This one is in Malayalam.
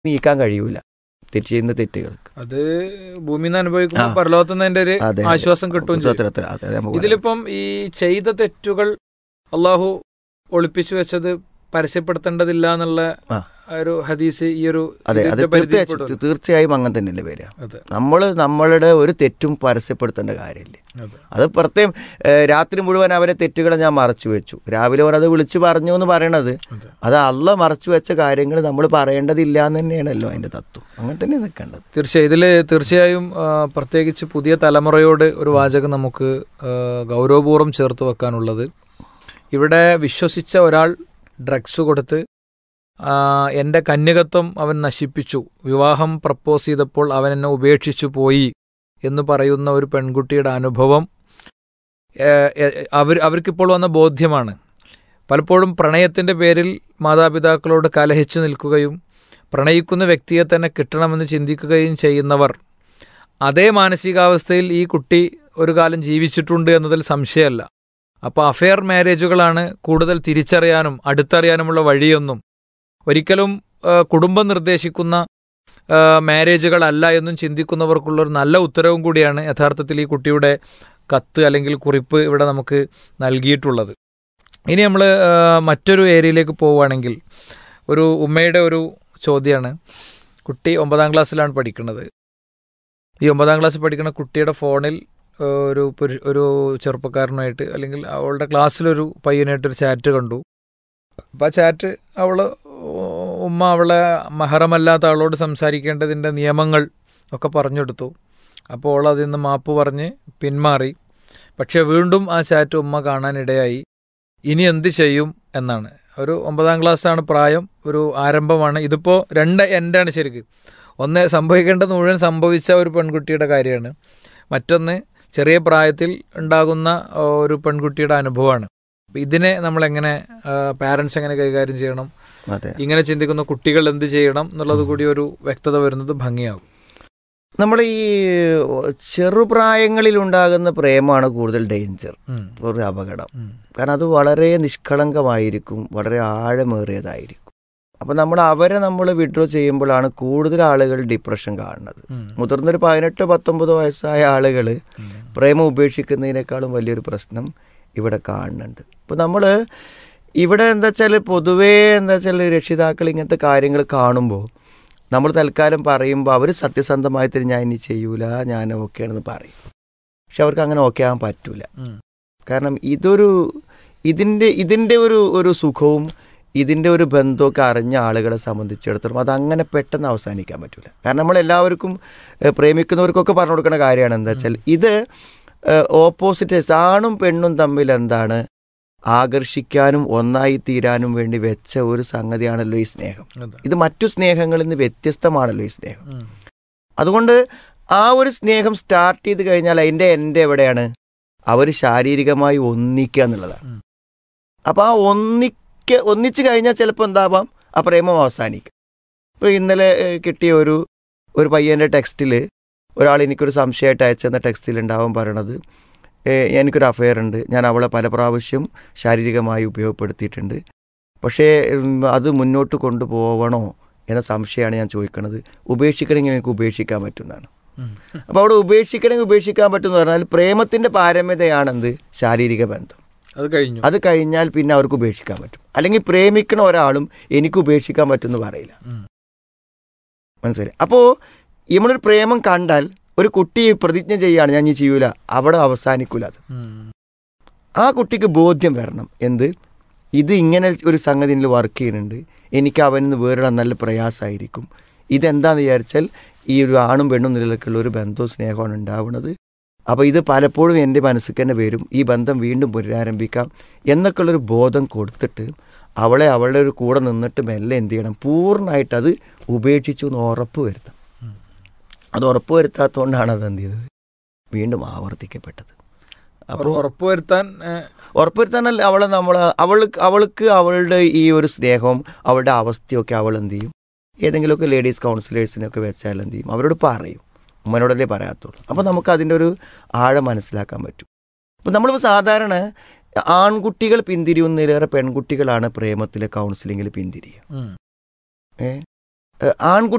നീക്കാൻ കഴിയൂല തെറ്റ് ചെയ്യുന്ന തെറ്റുകൾക്ക് അത് ഭൂമിയിൽ നിന്ന് അനുഭവിക്കുമ്പോൾ ആ. പരലോകത്തുനിന്ന് അതിന്റെ ഒരു അതെ ആശ്വാസം കിട്ടുകയും ചെയ്യും ഉത്തരം, ഉത്തരം, അതെ, നമുക്ക് പറയാം. ഇതിലിപ്പം ഈ ചെയ്ത തെറ്റുകൾ അള്ളാഹു ഒളിപ്പിച്ചു വെച്ചത് പരസ്യപ്പെടുത്തേണ്ടതില്ല എന്നുള്ള ആ. ഒരു ഹദീസ് ഈ ഒരു അതെ അത് ഇതിന്റെ പരിധിയിൽ തീർച്ചയായും പെടുമല്ലോ. തീർച്ചയായും അങ്ങനെ തന്നെയല്ലേ വരിക അതെ നമ്മൾ നമ്മളുടെ ഒരു തെറ്റും പരസ്യപ്പെടുത്തേണ്ട കാര്യമില്ല അതെ അത് പ്രത്യേകം ഏഹ്, രാത്രി മുഴുവൻ അവരെ തെറ്റുകളെ ഞാൻ മറച്ചു വെച്ചു രാവിലെ അവൻ അത് വിളിച്ചു പറഞ്ഞു എന്ന് പറയണത് അതെ അത് അല്ല മറച്ചു വെച്ച കാര്യങ്ങൾ നമ്മൾ പറയേണ്ടതില്ല എന്ന് തന്നെയാണല്ലോ അതിന്റെ തത്വം അങ്ങനെ തന്നെ നിൽക്കേണ്ടത് തീർച്ചയായും ഇതിൽ തീർച്ചയായും ആ, പ്രത്യേകിച്ച് പുതിയ തലമുറയോട് ഒരു വാചകം നമുക്ക് ആ, ഗൗരവപൂർവ്വം ചേർത്ത് വെക്കാനുള്ളത് ഇവിടെ വിശ്വസിച്ച ഒരാൾ ഡ്രഗ്സ് കൊടുത്ത് ആ, എൻ്റെ കന്യകത്വം അവൻ നശിപ്പിച്ചു വിവാഹം പ്രപ്പോസ് ചെയ്തപ്പോൾ അവൻ എന്നെ ഉപേക്ഷിച്ചു പോയി എന്ന് പറയുന്ന ഒരു പെൺകുട്ടിയുടെ അനുഭവം ഏ, ഏ, അവർ അവർക്കിപ്പോൾ വന്ന ബോധ്യമാണ് പലപ്പോഴും പ്രണയത്തിൻ്റെ പേരിൽ മാതാപിതാക്കളോട് കലഹിച്ചു നിൽക്കുകയും പ്രണയിക്കുന്ന വ്യക്തിയെ തന്നെ കിട്ടണമെന്ന് ചിന്തിക്കുകയും ചെയ്യുന്നവർ അതേ മാനസികാവസ്ഥയിൽ ഈ കുട്ടി ഒരു കാലം ജീവിച്ചിട്ടുണ്ട് എന്നതിൽ സംശയമല്ല അപ്പോൾ അഫെയർ മാരേജുകളാണ് കൂടുതൽ തിരിച്ചറിയാനും അടുത്തറിയാനുമുള്ള വഴിയൊന്നും ഒരിക്കലും ആ, കുടുംബം നിർദ്ദേശിക്കുന്ന ആ, മാരേജുകളല്ല എന്നും ചിന്തിക്കുന്നവർക്കുള്ള ഒരു നല്ല ഉത്തരവും കൂടിയാണ് യഥാർത്ഥത്തിൽ ഈ കുട്ടിയുടെ കത്ത് അല്ലെങ്കിൽ കുറിപ്പ് ഇവിടെ നമുക്ക് നൽകിയിട്ടുള്ളത് ഇനി നമ്മൾ മറ്റൊരു ഏരിയയിലേക്ക് പോവുകയാണെങ്കിൽ ഒരു ഉമ്മയുടെ ഒരു ചോദ്യമാണ് കുട്ടി ഒമ്പതാം ക്ലാസ്സിലാണ് പഠിക്കുന്നത് ഈ ഒമ്പതാം ക്ലാസ്സിൽ പഠിക്കുന്ന കുട്ടിയുടെ ഫോണിൽ ആ, ഒരു പുരു- ഒരു ചെറുപ്പക്കാരനുമായിട്ട് അല്ലെങ്കിൽ അവളുടെ ക്ലാസ്സിലൊരു പയ്യനായിട്ടൊരു ചാറ്റ് കണ്ടു അപ്പം ആ ചാറ്റ് അവൾ ഉമ്മ അവളെ മഹറമല്ലാത്ത ആളോട് സംസാരിക്കേണ്ടതിൻ്റെ നിയമങ്ങൾ ഒക്കെ പറഞ്ഞെടുത്തു അപ്പോൾ അവൾ അതിൽ നിന്ന് മാപ്പ് പറഞ്ഞ് പിന്മാറി പക്ഷെ വീണ്ടും ആ ചാറ്റ് ഉമ്മ കാണാനിടയായി ഇനി എന്ത് ചെയ്യും എന്നാണ് ഒരു ഒമ്പതാം ക്ലാസ്സാണ് പ്രായം ഒരു ആരംഭമാണ് ഇതിപ്പോൾ രണ്ട് എൻഡാണ് ശരിക്കും ഒന്ന് സംഭവിക്കേണ്ടത് മുഴുവൻ സംഭവിച്ച ഒരു പെൺകുട്ടിയുടെ കാര്യമാണ് മറ്റൊന്ന് ചെറിയ പ്രായത്തിൽ ഉണ്ടാകുന്ന ആ, ഒരു പെൺകുട്ടിയുടെ അനുഭവമാണ് അപ്പൊ ഇതിനെ നമ്മൾ എങ്ങനെ പാരൻസ് എങ്ങനെ കൈകാര്യം ചെയ്യണം അതെ ഇങ്ങനെ ചിന്തിക്കുന്ന കുട്ടികൾ എന്ത് ചെയ്യണം എന്നുള്ളത് കൂടി ഒരു വ്യക്തത വരുന്നത് ഭംഗിയാകും നമ്മൾ ഈ ചെറുപ്രായങ്ങളിൽ ഉണ്ടാകുന്ന പ്രേമമാണ് കൂടുതൽ ഡേഞ്ചർ ഉം, ഒരു അപകടം ഉം, കാരണം അത് വളരെ നിഷ്കളങ്കമായിരിക്കും വളരെ ആഴമേറിയതായിരിക്കും അപ്പോൾ നമ്മൾ അവരെ നമ്മൾ വിഡ്രോ ചെയ്യുമ്പോഴാണ് കൂടുതൽ ആളുകൾ ഡിപ്രഷൻ കാണുന്നത് ഉം, മുതിർന്നൊരു പതിനെട്ട് പത്തൊമ്പത് വയസ്സായ ആളുകൾ ഉം, പ്രേമം ഉപേക്ഷിക്കുന്നതിനേക്കാളും വലിയൊരു പ്രശ്നം ഇവിടെ കാണുന്നുണ്ട് ഇപ്പോൾ നമ്മൾ ഇവിടെ എന്താ വെച്ചാൽ പൊതുവേ എന്താ വെച്ചാൽ രക്ഷിതാക്കൾ ഇങ്ങനത്തെ കാര്യങ്ങൾ കാണുമ്പോൾ നമ്മൾ തൽക്കാലം പറയുമ്പോൾ അവർ സത്യസന്ധമായി തന്നെ ഞാൻ ഇനി ചെയ്യൂല ഞാൻ ഓക്കെ ആണെന്ന് പറയും പക്ഷെ അവർക്ക് അങ്ങനെ ഓക്കെ ആകാൻ പറ്റൂല ഉം, കാരണം ഇതൊരു ഇതിൻ്റെ ഇതിൻ്റെ ഒരു ഒരു സുഖവും ഇതിൻ്റെ ഒരു ബന്ധമൊക്കെ അറിഞ്ഞ ആളുകളെ സംബന്ധിച്ചിടത്തോളം അത് അങ്ങനെ പെട്ടെന്ന് അവസാനിക്കാൻ പറ്റില്ല കാരണം നമ്മൾ എല്ലാവർക്കും ഏഹ്, പ്രേമിക്കുന്നവർക്കൊക്കെ പറഞ്ഞു കൊടുക്കുന്ന കാര്യമാണ് എന്താ വെച്ചാൽ ഇത് ഓപ്പോസിറ്റ് ആണും പെണ്ണും തമ്മിൽ എന്താണ് ആകർഷിക്കാനും ഒന്നായി തീരാനും വേണ്ടി വെച്ച ഒരു സംഗതിയാണല്ലോ ഈ സ്നേഹം അതെ. ഇത് മറ്റു സ്നേഹങ്ങളിൽ നിന്ന് വ്യത്യസ്തമാണല്ലോ ഈ സ്നേഹം ഉം, അതുകൊണ്ട് ആ ഒരു സ്നേഹം സ്റ്റാർട്ട് ചെയ്ത് കഴിഞ്ഞാൽ അതിൻ്റെ എൻ്റെ എവിടെയാണ് അവർ ശാരീരികമായി ഒന്നിക്കുക എന്നുള്ളതാണ് ഉം. അപ്പോൾ ആ ഒന്നിക്ക ഒന്നിച്ച് കഴിഞ്ഞാൽ ചിലപ്പോൾ എന്താവാം ആ പ്രേമം അവസാനിക്കും ഇപ്പോൾ ഇന്നലെ ഏഹ്, കിട്ടിയ ഒരു ഒരു പയ്യൻ്റെ ടെക്സ്റ്റിൽ ഒരാൾ എനിക്കൊരു സംശയമായിട്ട് അയച്ചെന്ന ടെക്സ്റ്റിൽ ഉണ്ടാവാൻ പറയണത് ഏഹ്, എനിക്കൊരു അഫെയർ ഉണ്ട് ഞാൻ അവളെ പല പ്രാവശ്യം ശാരീരികമായി ഉപയോഗപ്പെടുത്തിയിട്ടുണ്ട് പക്ഷേ ഉം, അത് മുന്നോട്ട് കൊണ്ടുപോകണോ എന്ന സംശയമാണ് ഞാൻ ചോദിക്കുന്നത് ഉപേക്ഷിക്കണമെങ്കിൽ എനിക്ക് ഉപേക്ഷിക്കാൻ പറ്റുന്നതാണ് ഉം, അപ്പോൾ അവിടെ ഉപേക്ഷിക്കണമെങ്കിൽ ഉപേക്ഷിക്കാൻ പറ്റുമെന്ന് പറഞ്ഞാൽ പ്രേമത്തിൻ്റെ പാരമ്യതയാണെന്ത് ശാരീരിക ബന്ധം അത് കഴിഞ്ഞു അത് കഴിഞ്ഞാൽ പിന്നെ അവർക്ക് ഉപേക്ഷിക്കാൻ പറ്റും അല്ലെങ്കിൽ പ്രേമിക്കണ ഒരാളും എനിക്ക് ഉപേക്ഷിക്കാൻ പറ്റുമെന്ന് പറയില്ല ഉം, മനസ്സിലായി അപ്പോൾ നമ്മളൊരു പ്രേമം കണ്ടാൽ ഒരു കുട്ടി പ്രതിജ്ഞ ചെയ്യാണ് ഞാൻ ഈ ചെയ്യൂല അവിടെ അവസാനിക്കൂല അത് ഉം, ആ കുട്ടിക്ക് ബോധ്യം വരണം എന്ത് ഇത് ഇങ്ങനെ ഒരു സംഗതി എന്നിൽ വർക്ക് ചെയ്യുന്നുണ്ട് എനിക്ക് അവനിൽ നിന്ന് വേറിടാൻ നല്ല പ്രയാസമായിരിക്കും ഇതെന്താണെന്ന് വിചാരിച്ചാൽ ഈ ഒരു ആണും പെണ്ണും നിലനിൽക്കുള്ള ഒരു ബന്ധവും സ്നേഹമാണ് ഉണ്ടാവുന്നത് അപ്പോൾ ഇത് പലപ്പോഴും എൻ്റെ മനസ്സിൽ തന്നെ വരും ഈ ബന്ധം വീണ്ടും പുനരാരംഭിക്കാം എന്നൊക്കെയുള്ളൊരു ബോധം കൊടുത്തിട്ട് അവളെ അവളുടെ ഒരു കൂടെ നിന്നിട്ട് മെല്ലെ എന്ത് ചെയ്യണം പൂർണ്ണമായിട്ട് അത് ഉപേക്ഷിച്ചു എന്ന് ഉറപ്പ് വരുത്താം ഉം. അത് ഉറപ്പ് വരുത്താത്തതുകൊണ്ടാണ് അത് എന്ത് ചെയ്തത് വീണ്ടും ആവർത്തിക്കപ്പെട്ടത് അപ്പോൾ ഉറ- ഉറപ്പുവരുത്താൻ ഏ, ഉറപ്പുവരുത്താനല്ല അവളെ നമ്മൾ അവൾക്ക് അവൾക്ക് അവളുടെ ഈ ഒരു സ്നേഹവും അവളുടെ അവസ്ഥയൊക്കെ അവൾ എന്ത് ചെയ്യും ഏതെങ്കിലുമൊക്കെ ലേഡീസ് കൗൺസിലേഴ്സിനൊക്കെ വെച്ചാൽ എന്ത് ചെയ്യും അവരോട് പറയും ഉമ്മനോടല്ലേ പറയാത്തുള്ളൂ അപ്പോൾ നമുക്ക് അതിൻ്റെ ഒരു ആഴം മനസ്സിലാക്കാൻ പറ്റും അപ്പം നമ്മളിപ്പോൾ സാധാരണ ആൺകുട്ടികൾ പിന്തിരിയുന്നതിലേറെ പെൺകുട്ടികളാണ് പ്രേമത്തിലെ കൗൺസിലിങ്ങിൽ പിന്തിരിയുക ഉം, ഏ ആൺകുട്ടി